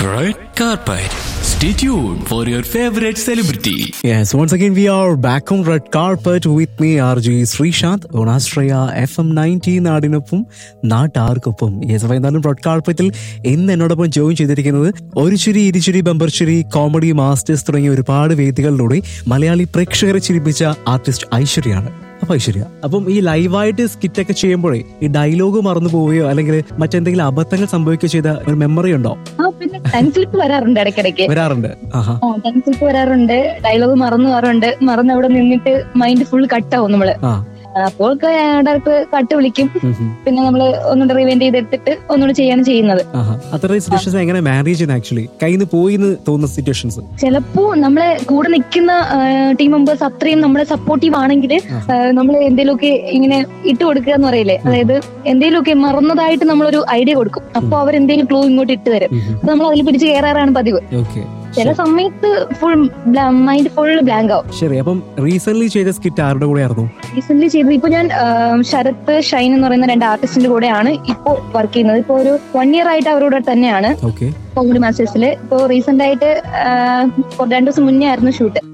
Red carpet. Stay tuned for your favorite celebrity. Yes, once again we are back on red carpet with me RJ Sreesanth on Astraya FM 90 നാടിനൊപ്പം നാട്ടാർക്കൊപ്പം yes അപ്പോൾ എന്തായാലും red കാർപ്പറ്റിൽ ഇന്ന് എന്നോടൊപ്പം join ചെയ്തിരിക്കുന്നത് ഒരു ചിരി ഇരുചിരി ബമ്പർ ചിരി കോമഡി മാസ്റ്റേഴ്സ് തുടങ്ങിയ ഒരുപാട് വേദികളിലൂടെ മലയാളി പ്രേക്ഷകരെ ചിരിപ്പിച്ച ആർട്ടിസ്റ്റ് ഐശ്വര്യയാണ് അപ്പൊ ഐശ്വര്യ അപ്പം ഈ ലൈവായിട്ട് സ്കിറ്റ് ഒക്കെ ചെയ്യുമ്പോഴേ ഈ ഡയലോഗ് മറന്നു പോവുകയോ അല്ലെങ്കിൽ മറ്റെന്തെങ്കിലും അബദ്ധങ്ങൾ സംഭവിക്കുകയോ ചെയ്ത ഒരു മെമ്മറി ഉണ്ടോ ആ പിന്നെ ടൈം സ്ലിപ്പ് വരാറുണ്ട് ഇടയ്ക്കിടയ്ക്ക് വരാറുണ്ട് ആഹാ ആ ടൈം സ്ലിപ്പ് വരാറുണ്ട് ഡയലോഗ് മറന്നു പോകാറുണ്ട് മറന്ന് അവിടെ നിന്നിട്ട് മൈൻഡ് ഫുൾ കട്ടാവും നമ്മള് ആ അപ്പോൾ ഡയറക്ടർ കട്ട് വിളിക്കും ഉം ഉം. പിന്നെ നമ്മള് ഒന്നുകൂടെ റിവൈൻഡ് ചെയ്തെടുത്തിട്ട് ഒന്നുകൂടെ ചെയ്യാണ് ചെയ്യുന്നത് ആഹാ. അത്രയും സിറ്റുവേഷൻസ് എങ്ങനെ മാനേജ് ചെയ്യുന്നത് ആക്ച്വലി കയ്യിൽ നിന്ന് പോയി എന്ന് തോന്നുന്ന സിറ്റുവേഷൻസ് ചിലപ്പോ നമ്മളെ കൂടെ നിൽക്കുന്ന ടീം മെമ്പേഴ്സ് അത്രയും നമ്മളെ സപ്പോർട്ടീവ് ആണെങ്കിൽ നമ്മൾ എന്തെങ്കിലുമൊക്കെ ഇങ്ങനെ ഇട്ട് കൊടുക്കുക എന്ന് പറയില്ലേ അതായത് എന്തെങ്കിലുമൊക്കെ മറന്നതായിട്ട് നമ്മളൊരു ഐഡിയ കൊടുക്കും അപ്പൊ അവർ എന്തെങ്കിലും ക്ലൂ ഇങ്ങോട്ട് ഇട്ട് തരും അപ്പൊ നമ്മൾ അതിൽ പിടിച്ച് കയറാറാണ് പതിവ് ഓക്കെ ചില സമയത്ത് ഫുൾ മൈൻഡ് ഫുൾ ബ്ലാങ്ക് ആവും ശരി അപ്പം റീസെന്റ് ചെയ്ത സ്കിറ്റ് ആരുടെ കൂടെ ആയിരുന്നു റീസെന്റ് ചെയ്തത് ഇപ്പൊ ഞാൻ ആ, ശരത്ത് ഷൈൻ എന്ന് പറയുന്ന രണ്ട് ആർട്ടിസ്റ്റിന്റെ കൂടെയാണ് ഇപ്പോ വർക്ക് ചെയ്യുന്നത് ഇപ്പൊ ഒരു വൺ ഇയർ ആയിട്ട് അവരോട് തന്നെയാണ് ഓക്കെ കോമഡി മാസ്റ്റേഴ്സിൽ ഇപ്പൊ റീസെന്റ് ആയിട്ട് ആ, രണ്ടു ദിവസം മുന്നേ ആയിരുന്നു ഷൂട്ട്